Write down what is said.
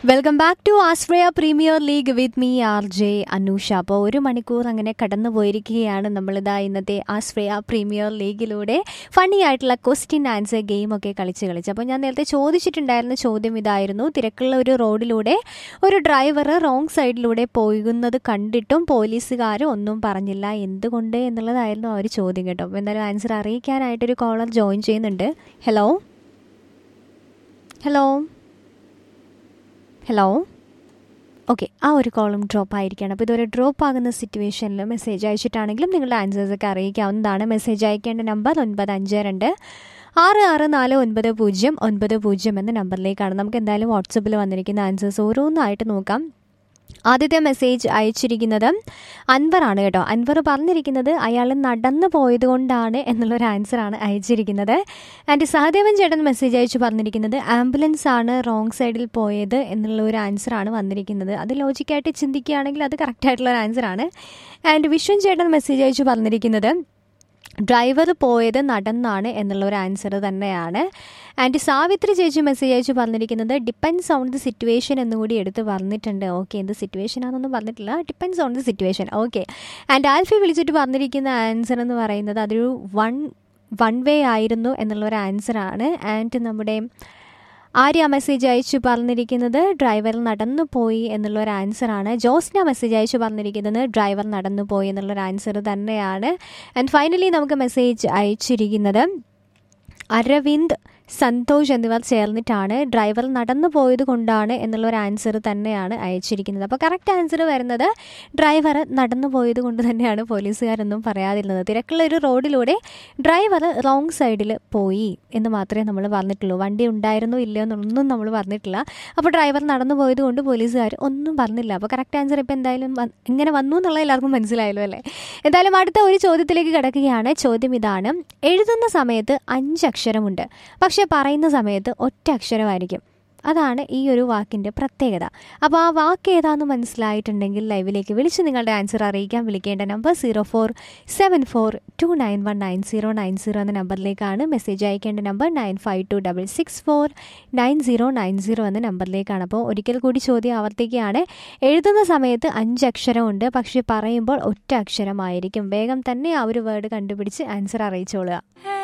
welcome back to Ashraya premier league with me R J Anusha അപ്പോൾ ഒരു മണിക്കൂർ അങ്ങനെ കടന്നു പോയിരിക്കുകയാണ് നമ്മളിതാ ഇന്നത്തെ ആശ്രയ പ്രീമിയർ ലീഗിലൂടെ ഫണ്ണി ആയിട്ടുള്ള ക്വസ്റ്റ്യൻ ആൻസർ ഗെയിം ഒക്കെ കളിച്ച് കളിച്ച് അപ്പോൾ ഞാൻ നേരത്തെ ചോദിച്ചിട്ടുണ്ടായിരുന്ന ചോദ്യം ഇതായിരുന്നു തിരക്കുള്ള ഒരു റോഡിലൂടെ ഒരു ഡ്രൈവർ റോങ് സൈഡിലൂടെ പോകുന്നത് കണ്ടിട്ടും പോലീസുകാർ ഒന്നും പറഞ്ഞില്ല എന്തുകൊണ്ട് എന്നുള്ളതായിരുന്നു ആ ഒരു ചോദ്യം കേട്ടോ അപ്പോൾ എന്തായാലും ആൻസർ അറിയിക്കാനായിട്ടൊരു കോളർ ജോയിൻ ചെയ്യുന്നുണ്ട് ഹലോ ഹലോ ഹലോ ഓക്കെ ആ ഒരു കോളം ഡ്രോപ്പ് ആയിരിക്കുകയാണ് അപ്പോൾ ഇതൊരു ഡ്രോപ്പ് ആകുന്ന സിറ്റുവേഷനിൽ മെസ്സേജ് അയച്ചിട്ടാണെങ്കിലും നിങ്ങളുടെ ആൻസേഴ്സ് ഒക്കെ അറിയിക്കാവുന്നതാണ് മെസ്സേജ് അയക്കേണ്ട നമ്പർ ഒൻപത് അഞ്ച് രണ്ട് ആറ് ആറ് നാല് ഒൻപത് പൂജ്യം ഒൻപത് പൂജ്യം എന്ന നമ്പറിലേക്കാണ് നമുക്ക് എന്തായാലും വാട്സപ്പിൽ വന്നിരിക്കുന്ന ആൻസേഴ്സ് ഓരോന്നായിട്ട് നോക്കാം ആദ്യത്തെ മെസ്സേജ് അയച്ചിരിക്കുന്നത് അൻവറാണ് കേട്ടോ അൻവർ പറഞ്ഞിരിക്കുന്നത് അയാൾ നടന്നു പോയത് കൊണ്ടാണ് എന്നുള്ളൊരു ആൻസറാണ് അയച്ചിരിക്കുന്നത് ആൻഡ് സഹദേവൻ ചേട്ടൻ മെസ്സേജ് അയച്ചു പറഞ്ഞിരിക്കുന്നത് ആംബുലൻസ് ആണ് റോങ് സൈഡിൽ പോയത് എന്നുള്ള ഒരു ആൻസറാണ് വന്നിരിക്കുന്നത് അത് ലോജിക്കായിട്ട് ചിന്തിക്കുകയാണെങ്കിൽ അത് കറക്റ്റായിട്ടുള്ള ഒരു ആൻസറാണ് ആൻഡ് വിശ്വൻ ചേട്ടൻ മെസ്സേജ് അയച്ചു പറഞ്ഞിരിക്കുന്നത് ഡ്രൈവർ പോയത് നടന്നാണ് എന്നുള്ള ഒരു ആൻസർ തന്നെയാണ് ആൻഡ് സാവിത്രി ചേച്ചി മെസ്സേജ് അയച്ചു പറഞ്ഞിരിക്കുന്നത് ഡിപ്പെൻസ് ഓൺ ദി സിറ്റുവേഷൻ എന്നുകൂടി എടുത്ത് പറഞ്ഞിട്ടുണ്ട് ഓക്കെ എന്ത് സിറ്റുവേഷൻ ആണെന്നൊന്നും പറഞ്ഞിട്ടില്ല depends on the situation okay and Alfie വിളിച്ചിട്ട് പറഞ്ഞിരിക്കുന്ന ആൻസർ എന്ന് പറയുന്നത് അതൊരു വൺ വൺ വേ ആയിരുന്നു എന്നുള്ള ഒരു ആൻസറാണ് ആൻഡ് നമ്മുടെ ആര്യ മെസ്സേജ് അയച്ചു പറഞ്ഞിരിക്കുന്നത് ഡ്രൈവർ നടന്നു പോയി എന്നുള്ള ഒരു ആൻസറാണ് ജോസ്ന മെസ്സേജ് അയച്ചു പറഞ്ഞിരിക്കുന്നത് ഡ്രൈവർ നടന്നു പോയി എന്നുള്ളൊരു ആൻസർ തന്നെയാണ് ആൻഡ് ഫൈനലി നമുക്ക് മെസ്സേജ് അയച്ചിരിക്കുന്നത് അരവിന്ദ് സന്തോഷ് എന്നിവർ ചേർന്നിട്ടാണ് ഡ്രൈവർ നടന്നു പോയത് കൊണ്ടാണ് എന്നുള്ള ഒരു ആൻസർ തന്നെയാണ് അയച്ചിരിക്കുന്നത് അപ്പോൾ കറക്റ്റ് ആൻസർ വരുന്നത് ഡ്രൈവർ നടന്നു പോയത് കൊണ്ട് തന്നെയാണ് പോലീസുകാരൊന്നും പറയാതിരുന്നത് തിരക്കുള്ള ഒരു റോഡിലൂടെ ഡ്രൈവർ റോങ് സൈഡിൽ പോയി എന്ന് മാത്രമേ നമ്മൾ പറഞ്ഞിട്ടുള്ളൂ വണ്ടി ഉണ്ടായിരുന്നോ ഇല്ലയോ എന്നൊന്നും നമ്മൾ പറഞ്ഞിട്ടില്ല അപ്പോൾ ഡ്രൈവർ നടന്നു പോയത് കൊണ്ട് പോലീസുകാർ ഒന്നും പറഞ്ഞില്ല അപ്പോൾ കറക്റ്റ് ആൻസർ ഇപ്പോൾ എന്തായാലും വ- ഇങ്ങനെ വന്നു എന്നുള്ള എല്ലാവർക്കും മനസ്സിലായല്ലോ അല്ലേ എന്തായാലും അടുത്ത ഒരു ചോദ്യത്തിലേക്ക് കിടക്കുകയാണ് ചോദ്യം ഇതാണ് എഴുതുന്ന സമയത്ത് അഞ്ച് അക്ഷരമുണ്ട് പക്ഷെ പറയുന്ന സമയത്ത് ഒറ്റ അക്ഷരമായിരിക്കും അതാണ് ഈ ഒരു വാക്കിൻ്റെ പ്രത്യേകത അപ്പോൾ ആ വാക്ക് ഏതാണെന്ന് മനസ്സിലായിട്ടുണ്ടെങ്കിൽ ലൈവിലേക്ക് വിളിച്ച് നിങ്ങളുടെ ആൻസർ അറിയിക്കാൻ വിളിക്കേണ്ട number zero four seven four two nine one nine zero nine zero എന്ന നമ്പറിലേക്കാണ് മെസ്സേജ് അയക്കേണ്ട number nine five two double six four nine zero nine zero എന്ന നമ്പറിലേക്കാണ് അപ്പോൾ ഒരിക്കൽ കൂടി ചോദ്യം ആവർത്തിക്കുകയാണ് എഴുതുന്ന സമയത്ത് അഞ്ച് അക്ഷരമുണ്ട് പക്ഷേ പറയുമ്പോൾ ഒറ്റ അക്ഷരമായിരിക്കും വേഗം തന്നെ ആ ഒരു വേർഡ് കണ്ടുപിടിച്ച് ആൻസർ അറിയിച്ചോളുക